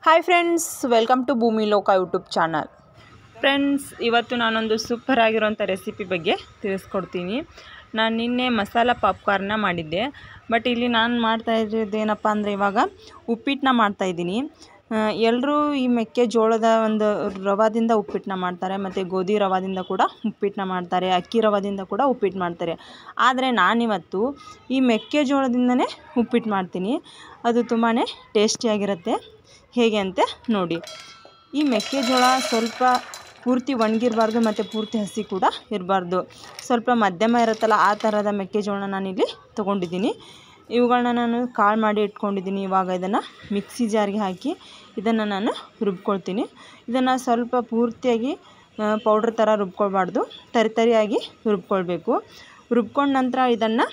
hi friends welcome to ಭೂಮಿ ಲೋಕ YouTube channel friends ಇವತ್ತು ನಾನೊಂದು ಸೂಪರ್ ಆಗಿರೋಂಥ ರೆಸಿಪಿ ಬಗ್ಗೆ ತಿಳಿಸ್ಕೊಡ್ತೀನಿ ನಾನು ನಿನ್ನೆ ಮಸಾಲ ಪಾಪ್ಕಾರ್ನ ಮಾಡಿದ್ದೆ ಬಟ್ ಇಲ್ಲಿ ನಾನು ಮಾಡ್ತಾ ಇರೋದು ಏನಪ್ಪ ಅಂದರೆ ಇವಾಗ ಉಪ್ಪಿಟ್ಟನ್ನ ಮಾಡ್ತಾಯಿದ್ದೀನಿ ಎಲ್ಲರೂ ಈ ಮೆಕ್ಕೆಜೋಳದ ಒಂದು ರವಾದಿಂದ ಉಪ್ಪಿಟ್ಟನ್ನ ಮಾಡ್ತಾರೆ ಮತ್ತು ಗೋಧಿ ರವಾದಿಂದ ಕೂಡ ಉಪ್ಪಿಟ್ಟನ್ನ ಮಾಡ್ತಾರೆ ಅಕ್ಕಿ ರವಾದಿಂದ ಕೂಡ ಉಪ್ಪಿಟ್ಟು ಮಾಡ್ತಾರೆ ಆದರೆ ನಾನಿವತ್ತು ಈ ಮೆಕ್ಕೆಜೋಳದಿಂದನೇ ಉಪ್ಪಿಟ್ಟು ಮಾಡ್ತೀನಿ ಅದು ತುಂಬಾ ಟೇಸ್ಟಿಯಾಗಿರುತ್ತೆ ಹೇಗೆ ಅಂತ ನೋಡಿ ಈ ಮೆಕ್ಕೆಜೋಳ ಸ್ವಲ್ಪ ಪೂರ್ತಿ ಒಣಗಿರಬಾರ್ದು ಮತ್ತು ಪೂರ್ತಿ ಹಸಿ ಕೂಡ ಇರಬಾರ್ದು ಸ್ವಲ್ಪ ಮಧ್ಯಮ ಇರುತ್ತಲ್ಲ ಆ ಥರದ ಮೆಕ್ಕೆಜೋಳನ ನಾನಿಲ್ಲಿ ತೊಗೊಂಡಿದ್ದೀನಿ ಇವುಗಳನ್ನ ನಾನು ಕಾಳು ಮಾಡಿ ಇಟ್ಕೊಂಡಿದ್ದೀನಿ ಇವಾಗ ಇದನ್ನು ಮಿಕ್ಸಿ ಜಾರ್ಗೆ ಹಾಕಿ ಇದನ್ನು ನಾನು ರುಬ್ಕೊಳ್ತೀನಿ ಇದನ್ನು ಸ್ವಲ್ಪ ಪೂರ್ತಿಯಾಗಿ ಪೌಡ್ರ್ ಥರ ರುಬ್ಕೊಳ್ಬಾರ್ದು ತರಿ ತರಿಯಾಗಿ ರುಬ್ಕೊಳ್ಬೇಕು ರುಬ್ಕೊಂಡ ನಂತರ ಇದನ್ನು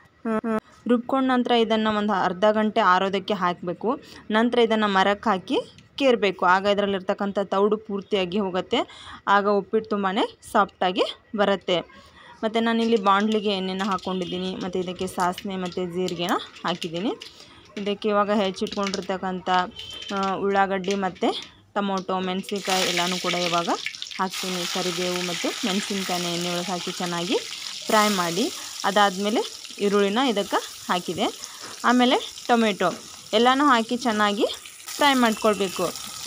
ರುಬ್ಕೊಂಡ ನಂತರ ಇದನ್ನು ಒಂದು ಅರ್ಧ ಗಂಟೆ ಆರೋದಕ್ಕೆ ಹಾಕಬೇಕು ನಂತರ ಇದನ್ನು ಮರಕ್ಕೆ ಹಾಕಿ ಕೇರಬೇಕು ಆಗ ಇದರಲ್ಲಿರ್ತಕ್ಕಂಥ ತೌಡು ಪೂರ್ತಿಯಾಗಿ ಹೋಗುತ್ತೆ ಆಗ ಉಪ್ಪಿಟ್ಟು ತುಂಬಾ ಸಾಫ್ಟಾಗಿ ಬರುತ್ತೆ ಮತ್ತು ನಾನಿಲ್ಲಿ ಬಾಣಲಿಗೆ ಎಣ್ಣೆನ ಹಾಕ್ಕೊಂಡಿದ್ದೀನಿ ಮತ್ತು ಇದಕ್ಕೆ ಸಾಸಿವೆ ಮತ್ತು ಜೀರಿಗೆನ ಹಾಕಿದ್ದೀನಿ ಇದಕ್ಕೆ ಇವಾಗ ಹೆಚ್ಚಿಟ್ಕೊಂಡಿರ್ತಕ್ಕಂಥ ಉಳ್ಳಾಗಡ್ಡಿ ಮತ್ತು ಟೊಮೊಟೊ ಮೆಣಸಿನ್ಕಾಯಿ ಎಲ್ಲನೂ ಕೂಡ ಇವಾಗ ಹಾಕ್ತೀನಿ ಕರಿಬೇವು ಮತ್ತು ಮೆಣಸಿನ್ಕಾಯಿನ ಎಣ್ಣೆ ಒಳಗೆ ಹಾಕಿ ಚೆನ್ನಾಗಿ ಫ್ರೈ ಮಾಡಿ ಅದಾದಮೇಲೆ ಈರುಳ್ಳಿನ ಇದಕ್ಕೆ ಹಾಕಿದೆ ಆಮೇಲೆ ಟೊಮೆಟೊ ಎಲ್ಲನೂ ಹಾಕಿ ಚೆನ್ನಾಗಿ ಫ್ರೈ ಮಾಡ್ಕೊಳ್ಬೇಕು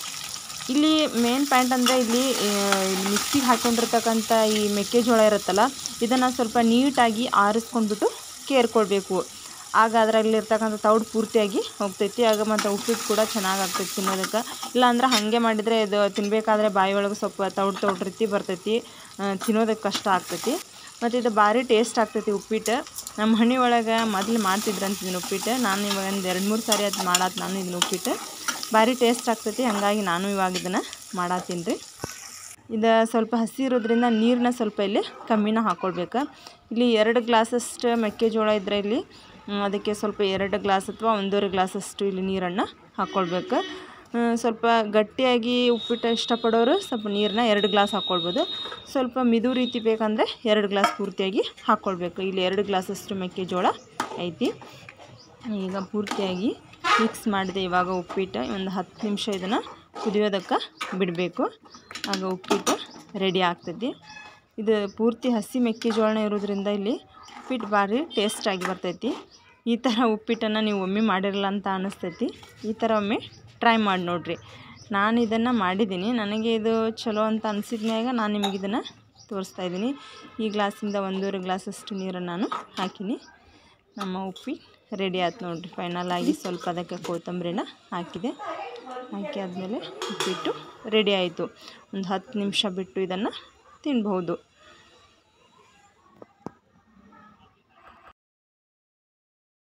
ಇಲ್ಲಿ ಮೇನ್ ಪಾಯಿಂಟ್ ಅಂದರೆ ಇಲ್ಲಿ ಮಿಕ್ಸಿಗೆ ಹಾಕ್ಕೊಂಡಿರ್ತಕ್ಕಂಥ ಈ ಮೆಕ್ಕೆಜೋಳ ಇರುತ್ತಲ್ಲ ಇದನ್ನು ಸ್ವಲ್ಪ ನೀಟಾಗಿ ಆರಿಸ್ಕೊಂಡ್ಬಿಟ್ಟು ಕೇರ್ಕೊಳ್ಬೇಕು ಆಗ ಅದರಲ್ಲಿರ್ತಕ್ಕಂಥ ತೌಡು ಪೂರ್ತಿಯಾಗಿ ಹೋಗ್ತೈತಿ ಆಗ ಮತ್ತು ಉಪ್ಪಿಟ್ಟು ಕೂಡ ಚೆನ್ನಾಗಿ ಆಗ್ತೈತಿ ತಿನ್ನೋದಕ್ಕೆ ಇಲ್ಲಾಂದ್ರೆ ಹಾಗೆ ಮಾಡಿದರೆ ಇದು ತಿನ್ನಬೇಕಾದ್ರೆ ಬಾಯಿ ಒಳಗೆ ಸ್ವಲ್ಪ ತೌಡು ತೌಡು ರೀತಿ ಬರ್ತೈತಿ ತಿನ್ನೋದಕ್ಕೆ ಕಷ್ಟ ಆಗ್ತೈತಿ ಮತ್ತು ಇದು ಭಾರಿ ಟೇಸ್ಟ್ ಆಗ್ತೈತಿ ಉಪ್ಪಿಟ್ಟು ನಮ್ಮ ಮನೆ ಒಳಗೆ ಮೊದಲು ಮಾಡ್ತಿದ್ರಂತ ಇದನ್ನು ಉಪ್ಪಿಟ್ಟು ನಾನು ಇವಾಗ ಒಂದು ಎರಡು ಮೂರು ಸಾರಿ ಅದು ಮಾಡತ್ತೆ ನಾನು ಇದನ್ನು ಉಪ್ಪಿಟ್ಟು ಭಾರಿ ಟೇಸ್ಟ್ ಆಗ್ತೈತಿ ಹಾಗಾಗಿ ನಾನು ಇವಾಗ ಇದನ್ನು ಮಾಡತ್ತೀನಿ ರೀ ಇದು ಸ್ವಲ್ಪ ಹಸಿ ಇರೋದ್ರಿಂದ ನೀರನ್ನ ಸ್ವಲ್ಪ ಇಲ್ಲಿ ಕಮ್ಮಿನ ಹಾಕ್ಕೊಳ್ಬೇಕು ಇಲ್ಲಿ ಎರಡು ಗ್ಲಾಸಷ್ಟು ಮೆಕ್ಕೆಜೋಳ ಇದ್ದರೆ ಇಲ್ಲಿ ಅದಕ್ಕೆ ಸ್ವಲ್ಪ ಎರಡು ಗ್ಲಾಸ್ ಅಥವಾ ಒಂದೂವರೆ ಗ್ಲಾಸಷ್ಟು ಇಲ್ಲಿ ನೀರನ್ನು ಹಾಕ್ಕೊಳ್ಬೇಕು ಸ್ವಲ್ಪ ಗಟ್ಟಿಯಾಗಿ ಉಪ್ಪಿಟ್ಟು ಇಷ್ಟಪಡೋರು ಸ್ವಲ್ಪ ನೀರನ್ನ ಎರಡು ಗ್ಲಾಸ್ ಹಾಕ್ಕೊಳ್ಬೋದು ಸ್ವಲ್ಪ ಮಿದು ರೀತಿ ಬೇಕಂದರೆ ಎರಡು ಗ್ಲಾಸ್ ಪೂರ್ತಿಯಾಗಿ ಹಾಕ್ಕೊಳ್ಬೇಕು ಇಲ್ಲಿ ಎರಡು ಗ್ಲಾಸಷ್ಟು ಮೆಕ್ಕೆಜೋಳ ಐತಿ ಈಗ ಪೂರ್ತಿಯಾಗಿ ಮಿಕ್ಸ್ ಮಾಡಿದೆ ಇವಾಗ ಉಪ್ಪಿಟ್ಟು ಒಂದು ಹತ್ತು ನಿಮಿಷ ಇದನ್ನು ಕುದಿಯೋದಕ್ಕೆ ಬಿಡಬೇಕು ಆಗ ಉಪ್ಪಿಟ್ಟು ರೆಡಿ ಆಗ್ತೈತಿ ಇದು ಪೂರ್ತಿ ಹಸಿ ಮೆಕ್ಕೆಜೋಳನ ಇರೋದ್ರಿಂದ ಇಲ್ಲಿ ಉಪ್ಪಿಟ್ಟು ಭಾರಿ ಟೇಸ್ಟಾಗಿ ಬರ್ತೈತಿ ಈ ಥರ ಉಪ್ಪಿಟ್ಟನ್ನು ನೀವು ಒಮ್ಮೆ ಮಾಡಿರಲ್ಲ ಅಂತ ಅನ್ನಿಸ್ತೈತಿ ಈ ಥರ ಒಮ್ಮೆ ಟ್ರೈ ಮಾಡಿ ನೋಡಿರಿ ನಾನು ಇದನ್ನು ಮಾಡಿದ್ದೀನಿ ನನಗೆ ಇದು ಚಲೋ ಅಂತ ಅನಿಸಿದ್ಮ್ಯಾಗ ನಾನು ನಿಮಗೆ ಇದನ್ನು ತೋರಿಸ್ತಾ ಇದ್ದೀನಿ ಈ ಗ್ಲಾಸಿಂದ ಒಂದೂವರೆ ಗ್ಲಾಸಷ್ಟು ನೀರನ್ನು ನಾನು ಹಾಕೀನಿ ನಮ್ಮ ಉಪ್ಪಿಟ್ಟು ರೆಡಿ ಆಯ್ತು ನೋಡಿರಿ ಫೈನಲ್ ಆಗಿ ಸ್ವಲ್ಪ ಅದಕ್ಕೆ ಕೊತ್ತಂಬರಿನ ಹಾಕಿದೆ ಹಾಕಿ ಆದಮೇಲೆ ಉಪ್ಪಿಟ್ಟು ರೆಡಿ ಆಯಿತು ಒಂದು ಹತ್ತು ನಿಮಿಷ ಬಿಟ್ಟು ಇದನ್ನು ತಿನ್ಬಹುದು